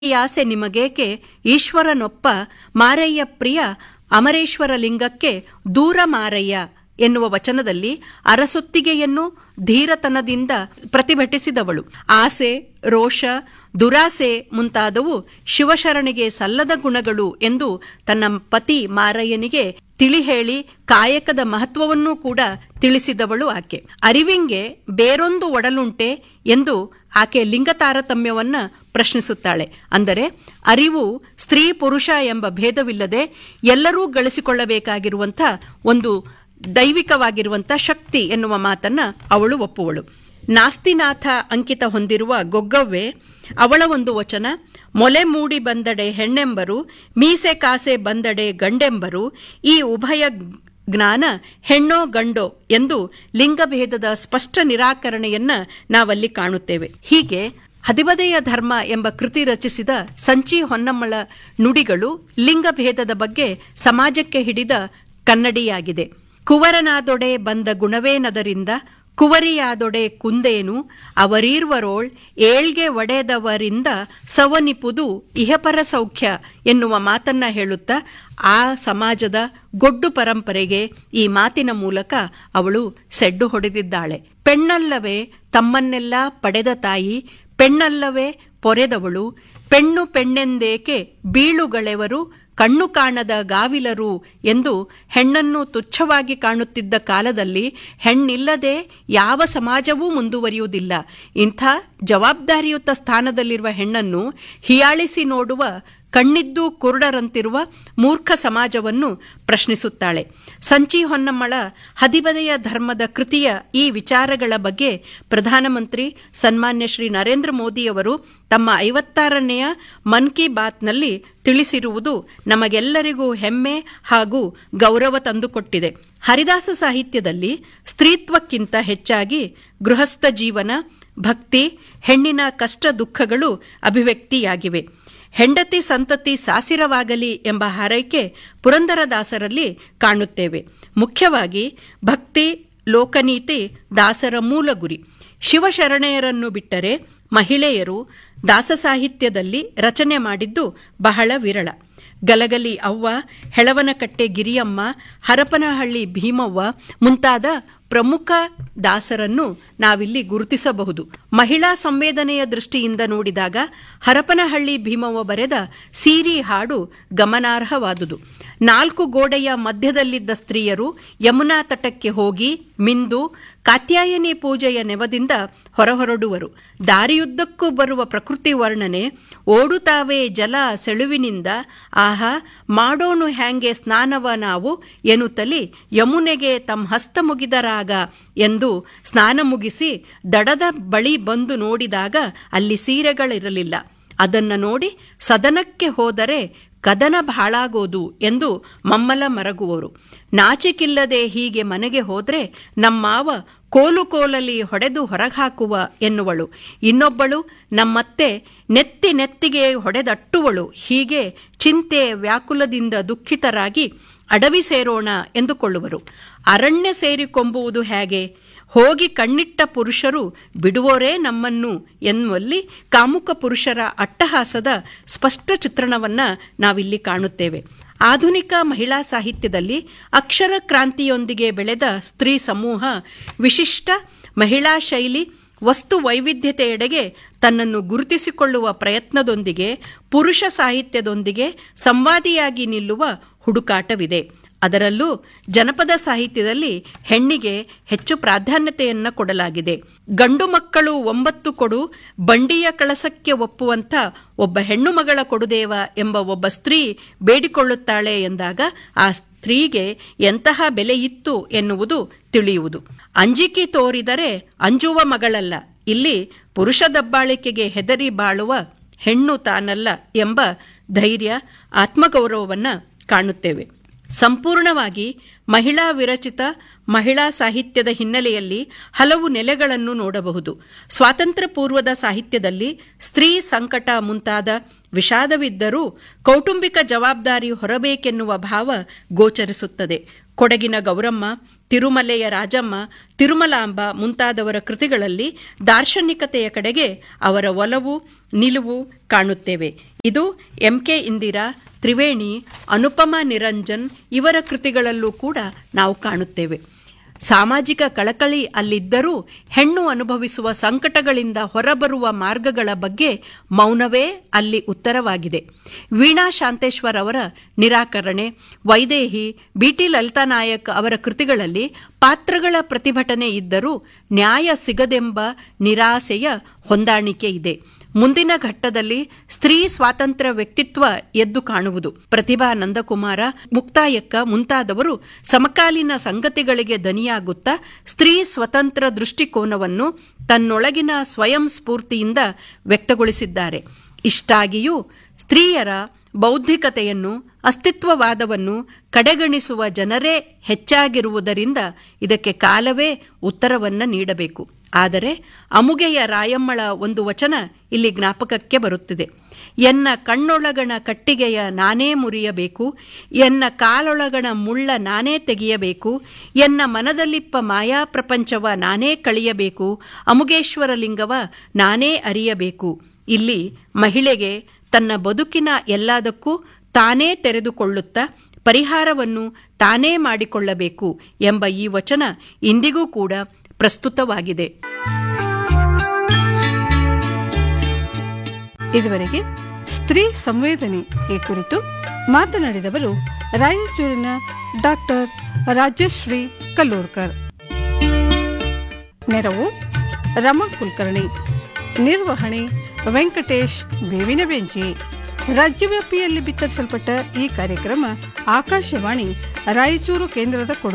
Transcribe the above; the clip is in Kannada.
ಈ ಆಸೆ ನಿಮಗೇಕೆ ಈಶ್ವರನೊಪ್ಪ ಮಾರಯ್ಯ ಪ್ರಿಯ ಅಮರೇಶ್ವರ ಲಿಂಗಕ್ಕೆ ದೂರ ಮಾರಯ್ಯ ಎನ್ನುವ ವಚನದಲ್ಲಿ ಅರಸೊತ್ತಿಗೆಯನ್ನು ಧೀರತನದಿಂದ ಪ್ರತಿಭಟಿಸಿದವಳು ಆಸೆ ರೋಷ ದುರಾಸೆ ಮುಂತಾದವು ಶಿವಶರಣಿಗೆ ಸಲ್ಲದ ಗುಣಗಳು ಎಂದು ತನ್ನ ಪತಿ ಮಾರಯ್ಯನಿಗೆ ತಿಳಿ ಹೇಳಿ ಕಾಯಕದ ಮಹತ್ವವನ್ನೂ ಕೂಡ ತಿಳಿಸಿದವಳು ಆಕೆ ಅರಿವಿಂಗೆ ಬೇರೊಂದು ಒಡಲುಂಟೆ ಎಂದು ಆಕೆ ಲಿಂಗ ತಾರತಮ್ಯವನ್ನ ಪ್ರಶ್ನಿಸುತ್ತಾಳೆ ಅಂದರೆ ಅರಿವು ಸ್ತ್ರೀ ಪುರುಷ ಎಂಬ ಭೇದವಿಲ್ಲದೆ ಎಲ್ಲರೂ ಗಳಿಸಿಕೊಳ್ಳಬೇಕಾಗಿರುವಂಥ ಒಂದು ದೈವಿಕವಾಗಿರುವಂಥ ಶಕ್ತಿ ಎನ್ನುವ ಮಾತನ್ನ ಅವಳು ಒಪ್ಪುವಳು ನಾಸ್ತಿನಾಥ ಅಂಕಿತ ಹೊಂದಿರುವ ಗೊಗ್ಗವ್ವೆ ಅವಳ ಒಂದು ವಚನ ಮೊಲೆ ಮೂಡಿ ಬಂದಡೆ ಹೆಣ್ಣೆಂಬರು ಮೀಸೆ ಕಾಸೆ ಬಂದಡೆ ಗಂಡೆಂಬರು ಈ ಉಭಯ ಜ್ಞಾನ ಹೆಣ್ಣೋ ಗಂಡೋ ಎಂದು ಲಿಂಗಭೇದದ ಸ್ಪಷ್ಟ ನಿರಾಕರಣೆಯನ್ನ ನಾವಲ್ಲಿ ಕಾಣುತ್ತೇವೆ ಹೀಗೆ ಹದಿಬದೆಯ ಧರ್ಮ ಎಂಬ ಕೃತಿ ರಚಿಸಿದ ಸಂಚಿ ಹೊನ್ನಮ್ಮಳ ನುಡಿಗಳು ಲಿಂಗಭೇದದ ಬಗ್ಗೆ ಸಮಾಜಕ್ಕೆ ಹಿಡಿದ ಕನ್ನಡಿಯಾಗಿದೆ ಕುವರನಾದೊಡೆ ಬಂದ ಗುಣವೇನದರಿಂದ ಕುವರಿಯಾದೊಡೆ ಕುಂದೇನು ಅವರೀರ್ವರೋಳ್ ಏಳ್ಗೆ ಒಡೆದವರಿಂದ ಸವನಿಪುದು ಇಹಪರ ಸೌಖ್ಯ ಎನ್ನುವ ಮಾತನ್ನ ಹೇಳುತ್ತಾ ಆ ಸಮಾಜದ ಗೊಡ್ಡು ಪರಂಪರೆಗೆ ಈ ಮಾತಿನ ಮೂಲಕ ಅವಳು ಸೆಡ್ಡು ಹೊಡೆದಿದ್ದಾಳೆ ಪೆಣ್ಣಲ್ಲವೇ ತಮ್ಮನ್ನೆಲ್ಲ ಪಡೆದ ತಾಯಿ ಪೆಣ್ಣಲ್ಲವೇ ಪೊರೆದವಳು ಪೆಣ್ಣು ಪೆಣ್ಣೆಂದೇಕೆ ಬೀಳುಗಳೆವರು ಕಣ್ಣು ಕಾಣದ ಗಾವಿಲರು ಎಂದು ಹೆಣ್ಣನ್ನು ತುಚ್ಛವಾಗಿ ಕಾಣುತ್ತಿದ್ದ ಕಾಲದಲ್ಲಿ ಹೆಣ್ಣಿಲ್ಲದೆ ಯಾವ ಸಮಾಜವೂ ಮುಂದುವರಿಯುವುದಿಲ್ಲ ಇಂಥ ಜವಾಬ್ದಾರಿಯುತ ಸ್ಥಾನದಲ್ಲಿರುವ ಹೆಣ್ಣನ್ನು ಹಿಯಾಳಿಸಿ ನೋಡುವ ಕಣ್ಣಿದ್ದು ಕುರುಡರಂತಿರುವ ಮೂರ್ಖ ಸಮಾಜವನ್ನು ಪ್ರಶ್ನಿಸುತ್ತಾಳೆ ಸಂಚಿ ಹೊನ್ನಮ್ಮಳ ಹದಿಬದೆಯ ಧರ್ಮದ ಕೃತಿಯ ಈ ವಿಚಾರಗಳ ಬಗ್ಗೆ ಪ್ರಧಾನಮಂತ್ರಿ ಸನ್ಮಾನ್ಯ ಶ್ರೀ ನರೇಂದ್ರ ಮೋದಿಯವರು ತಮ್ಮ ಐವತ್ತಾರನೆಯ ಮನ್ ಕಿ ಬಾತ್ನಲ್ಲಿ ತಿಳಿಸಿರುವುದು ನಮಗೆಲ್ಲರಿಗೂ ಹೆಮ್ಮೆ ಹಾಗೂ ಗೌರವ ತಂದುಕೊಟ್ಟಿದೆ ಹರಿದಾಸ ಸಾಹಿತ್ಯದಲ್ಲಿ ಸ್ತ್ರೀತ್ವಕ್ಕಿಂತ ಹೆಚ್ಚಾಗಿ ಗೃಹಸ್ಥ ಜೀವನ ಭಕ್ತಿ ಹೆಣ್ಣಿನ ಕಷ್ಟ ದುಃಖಗಳು ಅಭಿವ್ಯಕ್ತಿಯಾಗಿವೆ ಹೆಂಡತಿ ಸಂತತಿ ಸಾಸಿರವಾಗಲಿ ಎಂಬ ಹಾರೈಕೆ ಪುರಂದರದಾಸರಲ್ಲಿ ಕಾಣುತ್ತೇವೆ ಮುಖ್ಯವಾಗಿ ಭಕ್ತಿ ಲೋಕನೀತಿ ದಾಸರ ಮೂಲ ಗುರಿ ಶಿವಶರಣೆಯರನ್ನು ಬಿಟ್ಟರೆ ಮಹಿಳೆಯರು ದಾಸ ಸಾಹಿತ್ಯದಲ್ಲಿ ರಚನೆ ಮಾಡಿದ್ದು ಬಹಳ ವಿರಳ ಗಲಗಲಿ ಅವ್ವ ಹೆಳವನಕಟ್ಟೆ ಗಿರಿಯಮ್ಮ ಹರಪನಹಳ್ಳಿ ಭೀಮವ್ವ ಮುಂತಾದ ಪ್ರಮುಖ ದಾಸರನ್ನು ನಾವಿಲ್ಲಿ ಗುರುತಿಸಬಹುದು ಮಹಿಳಾ ಸಂವೇದನೆಯ ದೃಷ್ಟಿಯಿಂದ ನೋಡಿದಾಗ ಹರಪನಹಳ್ಳಿ ಭೀಮವ್ವ ಬರೆದ ಸೀರಿ ಹಾಡು ಗಮನಾರ್ಹವಾದುದು ನಾಲ್ಕು ಗೋಡೆಯ ಮಧ್ಯದಲ್ಲಿದ್ದ ಸ್ತ್ರೀಯರು ಯಮುನಾ ತಟಕ್ಕೆ ಹೋಗಿ ಮಿಂದು ಕಾತ್ಯಾಯನಿ ಪೂಜೆಯ ನೆವದಿಂದ ಹೊರಹೊರಡುವರು ದಾರಿಯುದ್ದಕ್ಕೂ ಬರುವ ಪ್ರಕೃತಿ ವರ್ಣನೆ ಓಡುತ್ತಾವೆ ಜಲ ಸೆಳುವಿನಿಂದ ಆಹಾ ಮಾಡೋಣು ಹ್ಯಾಂಗೆ ಸ್ನಾನವ ನಾವು ಎನ್ನುತ್ತಲಿ ಯಮುನೆಗೆ ತಮ್ಮ ಹಸ್ತ ಮುಗಿದರಾಗ ಎಂದು ಸ್ನಾನ ಮುಗಿಸಿ ದಡದ ಬಳಿ ಬಂದು ನೋಡಿದಾಗ ಅಲ್ಲಿ ಸೀರೆಗಳಿರಲಿಲ್ಲ ಅದನ್ನ ನೋಡಿ ಸದನಕ್ಕೆ ಹೋದರೆ ಕದನ ಬಾಳಾಗೋದು ಎಂದು ಮಮ್ಮಲ ಮರಗುವರು ನಾಚಿಕಿಲ್ಲದೆ ಹೀಗೆ ಮನೆಗೆ ಹೋದ್ರೆ ನಮ್ಮಾವ ಕೋಲು ಕೋಲಲ್ಲಿ ಹೊಡೆದು ಹೊರಗಾಕುವ ಎನ್ನುವಳು ಇನ್ನೊಬ್ಬಳು ನಮ್ಮತ್ತೆ ನೆತ್ತಿ ನೆತ್ತಿಗೆ ಹೊಡೆದಟ್ಟುವಳು ಹೀಗೆ ಚಿಂತೆ ವ್ಯಾಕುಲದಿಂದ ದುಃಖಿತರಾಗಿ ಅಡವಿ ಸೇರೋಣ ಎಂದುಕೊಳ್ಳುವರು ಅರಣ್ಯ ಸೇರಿಕೊಂಬುವುದು ಹೇಗೆ ಹೋಗಿ ಕಣ್ಣಿಟ್ಟ ಪುರುಷರು ಬಿಡುವೋರೇ ನಮ್ಮನ್ನು ಎನ್ನುವಲ್ಲಿ ಕಾಮುಕ ಪುರುಷರ ಅಟ್ಟಹಾಸದ ಸ್ಪಷ್ಟ ಚಿತ್ರಣವನ್ನ ನಾವಿಲ್ಲಿ ಕಾಣುತ್ತೇವೆ ಆಧುನಿಕ ಮಹಿಳಾ ಸಾಹಿತ್ಯದಲ್ಲಿ ಅಕ್ಷರ ಕ್ರಾಂತಿಯೊಂದಿಗೆ ಬೆಳೆದ ಸ್ತ್ರೀ ಸಮೂಹ ವಿಶಿಷ್ಟ ಮಹಿಳಾ ಶೈಲಿ ವಸ್ತು ವೈವಿಧ್ಯತೆಯೆಡೆಗೆ ತನ್ನನ್ನು ಗುರುತಿಸಿಕೊಳ್ಳುವ ಪ್ರಯತ್ನದೊಂದಿಗೆ ಪುರುಷ ಸಾಹಿತ್ಯದೊಂದಿಗೆ ಸಂವಾದಿಯಾಗಿ ನಿಲ್ಲುವ ಹುಡುಕಾಟವಿದೆ ಅದರಲ್ಲೂ ಜನಪದ ಸಾಹಿತ್ಯದಲ್ಲಿ ಹೆಣ್ಣಿಗೆ ಹೆಚ್ಚು ಪ್ರಾಧಾನ್ಯತೆಯನ್ನ ಕೊಡಲಾಗಿದೆ ಗಂಡು ಮಕ್ಕಳು ಒಂಬತ್ತು ಕೊಡು ಬಂಡಿಯ ಕಳಸಕ್ಕೆ ಒಪ್ಪುವಂತ ಒಬ್ಬ ಹೆಣ್ಣು ಮಗಳ ಕೊಡುದೇವ ಎಂಬ ಒಬ್ಬ ಸ್ತ್ರೀ ಬೇಡಿಕೊಳ್ಳುತ್ತಾಳೆ ಎಂದಾಗ ಆ ಸ್ತ್ರೀಗೆ ಎಂತಹ ಬೆಲೆ ಇತ್ತು ಎನ್ನುವುದು ತಿಳಿಯುವುದು ಅಂಜಿಕೆ ತೋರಿದರೆ ಅಂಜುವ ಮಗಳಲ್ಲ ಇಲ್ಲಿ ಪುರುಷ ದಬ್ಬಾಳಿಕೆಗೆ ಹೆದರಿ ಬಾಳುವ ಹೆಣ್ಣು ತಾನಲ್ಲ ಎಂಬ ಧೈರ್ಯ ಆತ್ಮಗೌರವವನ್ನ ಕಾಣುತ್ತೇವೆ ಸಂಪೂರ್ಣವಾಗಿ ಮಹಿಳಾ ವಿರಚಿತ ಮಹಿಳಾ ಸಾಹಿತ್ಯದ ಹಿನ್ನೆಲೆಯಲ್ಲಿ ಹಲವು ನೆಲೆಗಳನ್ನು ನೋಡಬಹುದು ಸ್ವಾತಂತ್ರ್ಯ ಪೂರ್ವದ ಸಾಹಿತ್ಯದಲ್ಲಿ ಸ್ತ್ರೀ ಸಂಕಟ ಮುಂತಾದ ವಿಷಾದವಿದ್ದರೂ ಕೌಟುಂಬಿಕ ಜವಾಬ್ದಾರಿ ಹೊರಬೇಕೆನ್ನುವ ಭಾವ ಗೋಚರಿಸುತ್ತದೆ ಕೊಡಗಿನ ಗೌರಮ್ಮ ತಿರುಮಲೆಯ ರಾಜಮ್ಮ ತಿರುಮಲಾಂಬ ಮುಂತಾದವರ ಕೃತಿಗಳಲ್ಲಿ ದಾರ್ಶನಿಕತೆಯ ಕಡೆಗೆ ಅವರ ಒಲವು ನಿಲುವು ಕಾಣುತ್ತೇವೆ ಇದು ಎಂಕೆ ಇಂದಿರಾ ತ್ರಿವೇಣಿ ಅನುಪಮ ನಿರಂಜನ್ ಇವರ ಕೃತಿಗಳಲ್ಲೂ ಕೂಡ ನಾವು ಕಾಣುತ್ತೇವೆ ಸಾಮಾಜಿಕ ಕಳಕಳಿ ಅಲ್ಲಿದ್ದರೂ ಹೆಣ್ಣು ಅನುಭವಿಸುವ ಸಂಕಟಗಳಿಂದ ಹೊರಬರುವ ಮಾರ್ಗಗಳ ಬಗ್ಗೆ ಮೌನವೇ ಅಲ್ಲಿ ಉತ್ತರವಾಗಿದೆ ವೀಣಾ ಶಾಂತೇಶ್ವರ್ ಅವರ ನಿರಾಕರಣೆ ವೈದೇಹಿ ಬಿಟಿ ಲಲಿತಾ ನಾಯಕ್ ಅವರ ಕೃತಿಗಳಲ್ಲಿ ಪಾತ್ರಗಳ ಪ್ರತಿಭಟನೆ ಇದ್ದರೂ ನ್ಯಾಯ ಸಿಗದೆಂಬ ನಿರಾಸೆಯ ಹೊಂದಾಣಿಕೆ ಇದೆ ಮುಂದಿನ ಘಟ್ಟದಲ್ಲಿ ಸ್ತ್ರೀ ಸ್ವಾತಂತ್ರ್ಯ ವ್ಯಕ್ತಿತ್ವ ಎದ್ದು ಕಾಣುವುದು ಪ್ರತಿಭಾ ನಂದಕುಮಾರ ಮುಕ್ತಾಯಕ್ಕ ಮುಂತಾದವರು ಸಮಕಾಲೀನ ಸಂಗತಿಗಳಿಗೆ ದನಿಯಾಗುತ್ತಾ ಸ್ತ್ರೀ ಸ್ವತಂತ್ರ ದೃಷ್ಟಿಕೋನವನ್ನು ತನ್ನೊಳಗಿನ ಸ್ವಯಂ ಸ್ಫೂರ್ತಿಯಿಂದ ವ್ಯಕ್ತಗೊಳಿಸಿದ್ದಾರೆ ಇಷ್ಟಾಗಿಯೂ ಸ್ತ್ರೀಯರ ಬೌದ್ಧಿಕತೆಯನ್ನು ಅಸ್ತಿತ್ವವಾದವನ್ನು ಕಡೆಗಣಿಸುವ ಜನರೇ ಹೆಚ್ಚಾಗಿರುವುದರಿಂದ ಇದಕ್ಕೆ ಕಾಲವೇ ಉತ್ತರವನ್ನ ನೀಡಬೇಕು ಆದರೆ ಅಮುಗೆಯ ರಾಯಮ್ಮಳ ಒಂದು ವಚನ ಇಲ್ಲಿ ಜ್ಞಾಪಕಕ್ಕೆ ಬರುತ್ತಿದೆ ಎನ್ನ ಕಣ್ಣೊಳಗಣ ಕಟ್ಟಿಗೆಯ ನಾನೇ ಮುರಿಯಬೇಕು ಎನ್ನ ಕಾಲೊಳಗಣ ಮುಳ್ಳ ನಾನೇ ತೆಗೆಯಬೇಕು ಎನ್ನ ಮನದಲ್ಲಿಪ್ಪ ಮಾಯಾ ಪ್ರಪಂಚವ ನಾನೇ ಕಳಿಯಬೇಕು ಅಮುಗೇಶ್ವರ ಲಿಂಗವ ನಾನೇ ಅರಿಯಬೇಕು ಇಲ್ಲಿ ಮಹಿಳೆಗೆ ತನ್ನ ಬದುಕಿನ ಎಲ್ಲದಕ್ಕೂ ತಾನೇ ತೆರೆದುಕೊಳ್ಳುತ್ತಾ ಪರಿಹಾರವನ್ನು ತಾನೇ ಮಾಡಿಕೊಳ್ಳಬೇಕು ಎಂಬ ಈ ವಚನ ಇಂದಿಗೂ ಕೂಡ ಪ್ರಸ್ತುತವಾಗಿದೆ ಇದುವರೆಗೆ ಸ್ತ್ರೀ ಸಂವೇದನೆ ಈ ಕುರಿತು ಮಾತನಾಡಿದವರು ರಾಯಚೂರಿನ ಡಾಕ್ಟರ್ ರಾಜಶ್ರೀ ಕಲ್ಲೂರ್ಕರ್ ನೆರವು ರಮಣ್ ಕುಲಕರ್ಣಿ ನಿರ್ವಹಣೆ ವೆಂಕಟೇಶ್ ಬೇವಿನ ಬೆಂಚಿ ರಾಜ್ಯವ್ಯಾಪಿಯಲ್ಲಿ ಬಿತ್ತರಿಸಲ್ಪಟ್ಟ ಈ ಕಾರ್ಯಕ್ರಮ ಆಕಾಶವಾಣಿ ರಾಯಚೂರು ಕೇಂದ್ರದ ಕೊಡುಗೆ